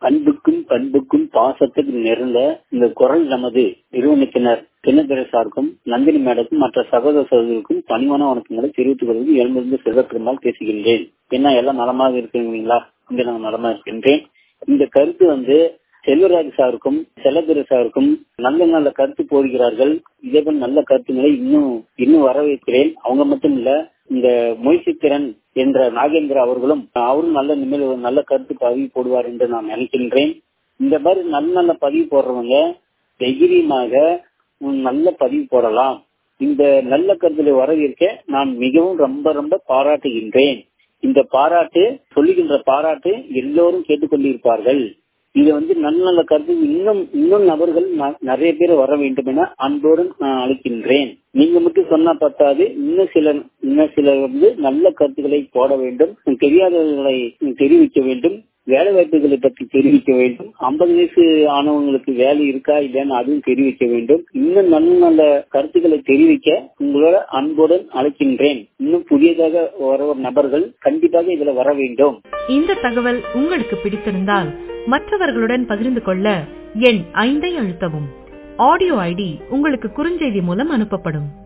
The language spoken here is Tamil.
அன்புக்கும் பண்புக்கும் பாசத்துக்கு நிறந்த இந்த குரல் நமது நிறுவனத்தினர் தினதரசாருக்கும் நந்தினி மேடக்கும் மற்ற சகோதர சகோதரருக்கும் பணிவான வணக்கங்களை தெரிவித்துக் கொள்வது எழுந்திருந்து சிவபெருமாள் பேசுகின்றேன் என்ன எல்லாம் நலமாக இருக்கிறீங்களா இங்க நான் நலமா இருக்கின்றேன் இந்த கருத்து வந்து செல்வராஜ் சாருக்கும் செல்லதுரை சாருக்கும் நல்ல நல்ல கருத்து போடுகிறார்கள் இதேபோல் நல்ல கருத்துக்களை இன்னும் இன்னும் வரவேற்கிறேன் அவங்க மட்டும் இல்ல இந்த மொய்சித்திரன் என்ற நாகேந்திர அவர்களும் அவரும் நல்ல நிமிட நல்ல கருத்து பதிவு போடுவார் என்று நான் நினைக்கின்றேன் இந்த மாதிரி நல்ல நல்ல பதிவு போடுறவங்க தைரியமாக நல்ல பதிவு போடலாம் இந்த நல்ல கருத்துல வரவேற்க நான் மிகவும் ரொம்ப ரொம்ப பாராட்டுகின்றேன் இந்த பாராட்டு சொல்லுகின்ற பாராட்டு எல்லோரும் கேட்டுக்கொண்டிருப்பார்கள் இது வந்து நல்ல நல்ல கருத்து இன்னும் இன்னும் நபர்கள் நிறைய பேர் வர வேண்டும் என அன்போடு நான் அழைக்கின்றேன் நீங்க மட்டும் சொன்னா பத்தாது இன்னும் சில இன்னும் சிலர் வந்து நல்ல கருத்துக்களை போட வேண்டும் தெரியாதவர்களை தெரிவிக்க வேண்டும் வேலை வாய்ப்புகளை பற்றி தெரிவிக்க வேண்டும் ஐம்பது வயசு ஆனவங்களுக்கு வேலை இருக்கா இல்லைன்னு அதுவும் தெரிவிக்க வேண்டும் இன்னும் நல்ல நல்ல கருத்துக்களை தெரிவிக்க உங்களோட அன்புடன் அழைக்கின்றேன் இன்னும் புதியதாக வர நபர்கள் கண்டிப்பாக இதுல வர வேண்டும் இந்த தகவல் உங்களுக்கு பிடித்திருந்தால் மற்றவர்களுடன் பகிர்ந்து கொள்ள எண் ஐந்தை அழுத்தவும் ஆடியோ ஐடி உங்களுக்கு குறுஞ்செய்தி மூலம் அனுப்பப்படும்